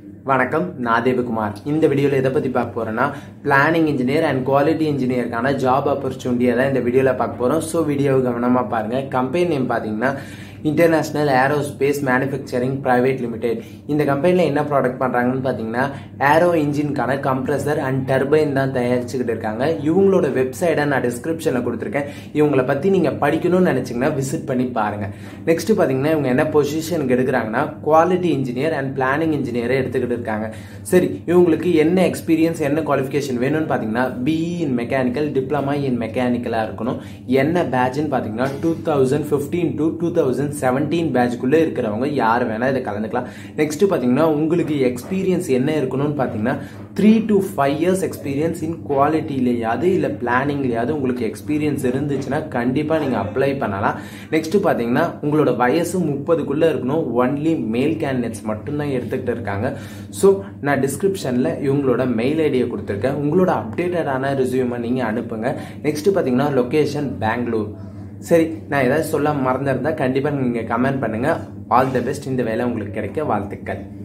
வணக்கம் நான் தேவகுமார் இந்த வீடியோவில் எதை பற்றி பார்க்க போகிறேன்னா பிளானிங் இன்ஜினியர் அண்ட் குவாலிட்டி இன்ஜினியருக்கான ஜாப் ஆப்பர்ச்சுனிட்டியை தான் இந்த வீடியோவில் பார்க்க போகிறோம் ஸோ வீடியோவை கவனமாக பாருங்கள் கம்பெனி நேம் பார்த்தீங்கன்னா international aerospace manufacturing private limited இந்த கம்பெனியில் என்ன ப்ராடக்ட் பண்ணுறாங்கன்னு பார்த்தீங்கன்னா ஏரோ இன்ஜின்கான கம்ப்ரஸர் அண்ட் டர்பைன் தான் தயாரிச்சுக்கிட்டு இருக்காங்க இவங்களோட வெப்சைட்டை நான் டிஸ்கிரிப்ஷனில் கொடுத்துருக்கேன் இவங்களை பற்றி நீங்கள் படிக்கணும்னு நினச்சிங்கன்னா விசிட் பண்ணி பாருங்கள் நெக்ஸ்ட் பார்த்தீங்கன்னா இவங்க என்ன பொசிஷனுக்கு எடுக்கிறாங்கன்னா குவாலிட்டி இன்ஜினியர் அண்ட் பிளானிங் இன்ஜினியரை எடுத்துக்கிட்டு இருக்காங்க சரி இவங்களுக்கு என்ன எக்ஸ்பீரியன்ஸ் என்ன குவாலிஃபிகேஷன் வேணும்னு பார்த்தீங்கன்னா BE in mechanical diploma in மெக்கானிக்கலாக இருக்கணும் என்ன பேட்ச்னு பார்த்தீங்கன்னா two thousand fifteen to two thousand seventeen பேட்ச்க்குள்ளே இருக்கிறவங்க யார் வேணால் இதை கலந்துக்கலாம் நெக்ஸ்ட் பார்த்தீங்கன்னா உங்களுக்கு எக்ஸ்பீரியன்ஸ் என்ன இருக்கணும்னு பார்த்தீங்கன்னா three to five years experience in குவாலிட்டிலையாவது இல்லை பிளானிங்லையாவது உங்களுக்கு எக்ஸ்பீரியன்ஸ் இருந்துச்சுன்னா கண்டிப்பாக நீங்கள் அப்ளை பண்ணலாம் நெக்ஸ்ட் பார்த்தீங்கன்னா உங்களோட வயசு முப்பதுக்குள்ளே இருக்கணும் ஒன்லி மேல் கேண்டிடேட்ஸ் மட்டும்தான் எடுத்துக்கிட்டு இருக்காங்க ஸோ நான் டிஸ்கிரிப்ஷனில் இவங்களோட மெயில் ஐடியை கொடுத்துருக்கேன் உங்களோட அப்டேட்டடான ரிசியூமை நீங்கள் அனுப்புங்க நெக்ஸ்ட் பார்த்தீங்கன்னா லொக்கேஷன் பெங்களூர் சரி நான் ஏதாவது சொல்ல மறந்துருந்தா கண்டிப்பாக நீங்கள் கமெண்ட் பண்ணுங்கள் ஆல் த பெஸ்ட் இந்த வேலை உங்களுக்கு கிடைக்க வாழ்த்துக்கள்